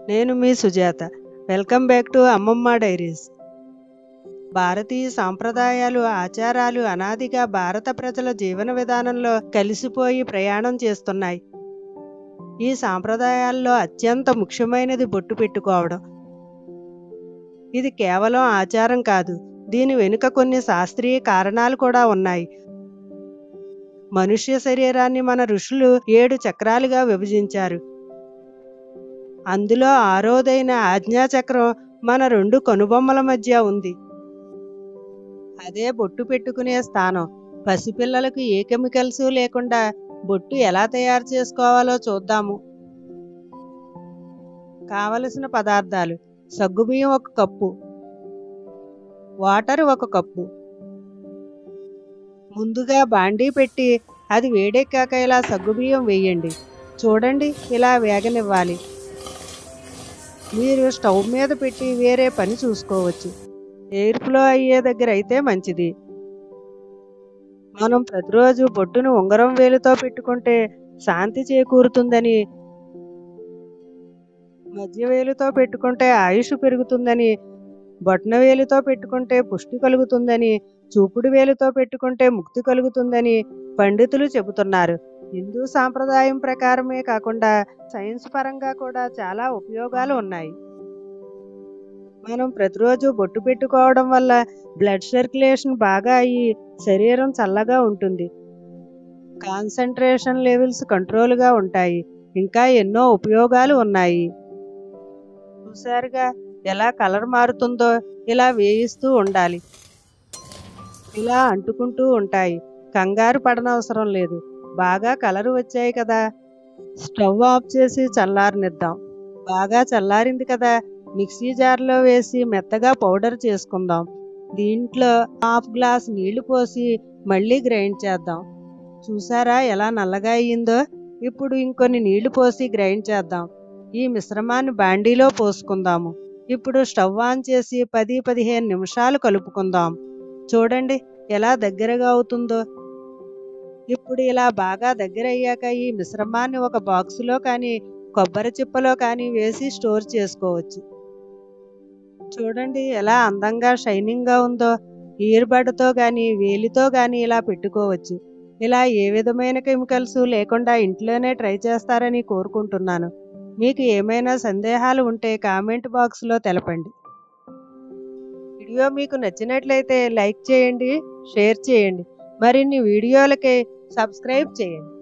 నేను మీ Sujatha welcome back to Ammamma diaries భారతీయ సాంప్రదాయాలు ఆచారాలు అనాదిగా భారత ప్రజల జీవన విధానంలో కలిసిపోయి ప్రయాణం చేస్తున్నాయి ఈ సాంప్రదాయాల్లో అత్యంత ముఖ్యమైనది బొట్టు పెట్టుకోవడం ఇది కేవలం ఆచారం కాదు దీని వెనుక కొన్ని శాస్త్రీయ కారణాలు కూడా ఉన్నాయి మనుష్య శరీరాన్ని మన ఋషులు ఏడు చక్రాలుగా విభజించారు అందులో ఆరోదైన ఆజ్ఞాచక్రం మన రెండు కనుబొమ్మల మధ్య ఉంది అదే బొట్టు పెట్టుకునే స్థానం పసిపిల్లలకు ఏ కెమికల్స్ లేకుండా బొట్టు ఎలా తయారు చేసుకోవాలో చూద్దాము కావలసిన పదార్థాలు సగ్గుబియ్యం ఒక కప్పు వాటర్ ఒక కప్పు ముందుగా బాండీ పెట్టి అది వేడెక్కాక ఇలా సగ్గుబియ్యం వేయండి చూడండి ఇలా వేగనివ్వాలి మీరు స్టవ్ మీద పెట్టి వేరే పని చూసుకోవచ్చు ఎయిర్ ఫ్లో అయ్యే దగ్గర అయితే మంచిది మనం ప్రతిరోజు బొట్టును ఉంగరం వేలుతో పెట్టుకుంటే శాంతి చేకూరుతుందని మధ్య వేలుతో పెట్టుకుంటే ఆయుష్ పెరుగుతుందని బొట్న వేలుతో పెట్టుకుంటే పుష్టి కలుగుతుందని చూపుడు వేలుతో పెట్టుకుంటే ముక్తి కలుగుతుందని పండితులు చెబుతున్నారు హిందూ సాంప్రదాయం ప్రకారమే కాకుండా సైన్స్ పరంగా కూడా చాలా ఉపయోగాలు ఉన్నాయి మనం ప్రతిరోజు బొట్టు పెట్టుకోవడం వల్ల బ్లడ్ సర్క్యులేషన్ బాగా అయ్యి శరీరం చల్లగా ఉంటుంది కాన్సన్ట్రేషన్ లెవెల్స్ కంట్రోల్గా ఉంటాయి ఇంకా ఎన్నో ఉపయోగాలు ఉన్నాయి చూసారుగా ఎలా కలర్ మారుతుందో ఇలా వేయిస్తూ ఉండాలి ఇలా అంటుకుంటూ ఉంటాయి కంగారు పడనవసరం లేదు బాగా కలర్ వచ్చాయి కదా స్టవ్ ఆఫ్ చేసి చల్లారనిద్దాం బాగా చల్లారింది కదా మిక్సీ జార్లో వేసి మెత్తగా పౌడర్ చేసుకుందాం దీంట్లో హాఫ్ గ్లాస్ నీళ్లు పోసి మళ్ళీ గ్రైండ్ చేద్దాం చూసారా ఎలా నల్లగా అయ్యిందో ఇప్పుడు ఇంకొన్ని నీళ్లు పోసి గ్రైండ్ చేద్దాం ఈ మిశ్రమాన్ని బాండీలో పోసుకుందాము ఇప్పుడు స్టవ్ ఆన్ చేసి పది పదిహేను నిమిషాలు కలుపుకుందాం చూడండి ఎలా దగ్గరగా అవుతుందో ఇప్పుడు ఇలా బాగా దగ్గర అయ్యాక ఈ మిశ్రమాన్ని ఒక బాక్సులో కానీ కొబ్బరి చిప్పలో కానీ వేసి స్టోర్ చేసుకోవచ్చు చూడండి ఎలా అందంగా షైనింగ్గా ఉందో ఇయర్బడ్తో కానీ వేలితో కానీ ఇలా పెట్టుకోవచ్చు ఇలా ఏ విధమైన కెమికల్స్ లేకుండా ఇంట్లోనే ట్రై చేస్తారని కోరుకుంటున్నాను మీకు ఏమైనా సందేహాలు ఉంటే కామెంట్ బాక్స్లో తెలపండి వీడియో మీకు నచ్చినట్లయితే లైక్ చేయండి షేర్ చేయండి మరిన్ని వీడియోలకి సబ్స్క్రైబ్ చేయండి